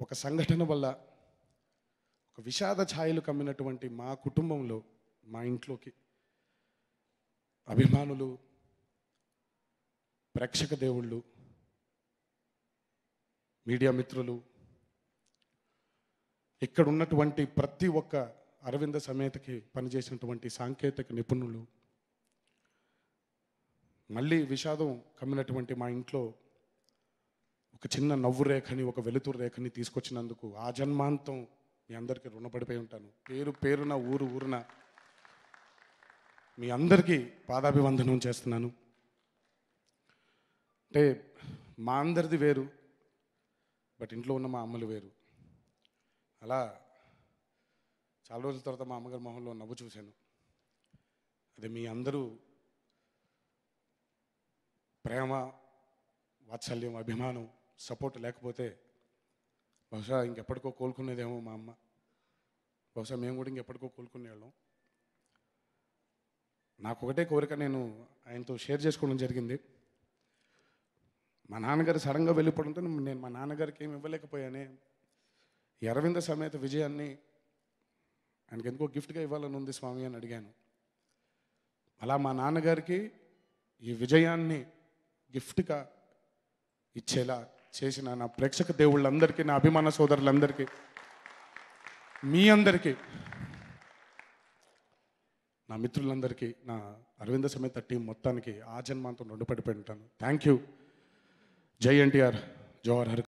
ఒక సంఘటన వల్ల ఒక విషాద ఛాయలు కమ్మినటువంటి మా కుటుంబంలో మా ఇంట్లోకి అభిమానులు ప్రేక్షక దేవుళ్ళు మీడియా మిత్రులు ఇక్కడ ఉన్నటువంటి ప్రతి ఒక్క అరవింద సమేతకి పనిచేసినటువంటి సాంకేతిక నిపుణులు మళ్ళీ విషాదం కమ్మినటువంటి మా ఇంట్లో ఒక చిన్న నవ్వు రేఖని ఒక వెలుతురు రేఖని తీసుకొచ్చినందుకు ఆ జన్మాంతం మీ అందరికీ రుణపడిపోయి ఉంటాను పేరు పేరున ఊరు ఊరున మీ అందరికీ పాదాభివందనం చేస్తున్నాను అంటే మా అందరిది వేరు బట్ ఇంట్లో ఉన్న మా అమ్మలు వేరు అలా చాలా రోజుల తర్వాత మా అమ్మగారి మొహంలో నవ్వు చూశాను అది మీ అందరూ ప్రేమ వాత్సల్యం అభిమానం సపోర్ట్ లేకపోతే బహుశా ఇంకెప్పటికో కోలుకునేదేమో మా అమ్మ బహుశా మేము కూడా ఇంకెప్పటికో కోలుకునేవాళ్ళం నాకు ఒకటే కోరిక నేను ఆయనతో షేర్ చేసుకోవడం జరిగింది మా నాన్నగారు సడన్గా వెళ్ళిపోవడంతో నేను మా నాన్నగారికి ఏమి ఇవ్వలేకపోయానే ఈ అరవింద సమేత విజయాన్ని ఆయనకి ఎందుకో గిఫ్ట్గా ఇవ్వాలని ఉంది స్వామి అని అడిగాను అలా మా నాన్నగారికి ఈ విజయాన్ని గిఫ్ట్గా ఇచ్చేలా చేసిన నా ప్రేక్షక దేవుళ్ళందరికీ నా అభిమాన సోదరులందరికీ మీ అందరికీ నా మిత్రులందరికీ నా అరవింద సమేత టీం మొత్తానికి ఆ జన్మాంతం రుణపడిపోయి ఉంటాను థ్యాంక్ యూ జై ఎన్టీఆర్ జవహర్ హర్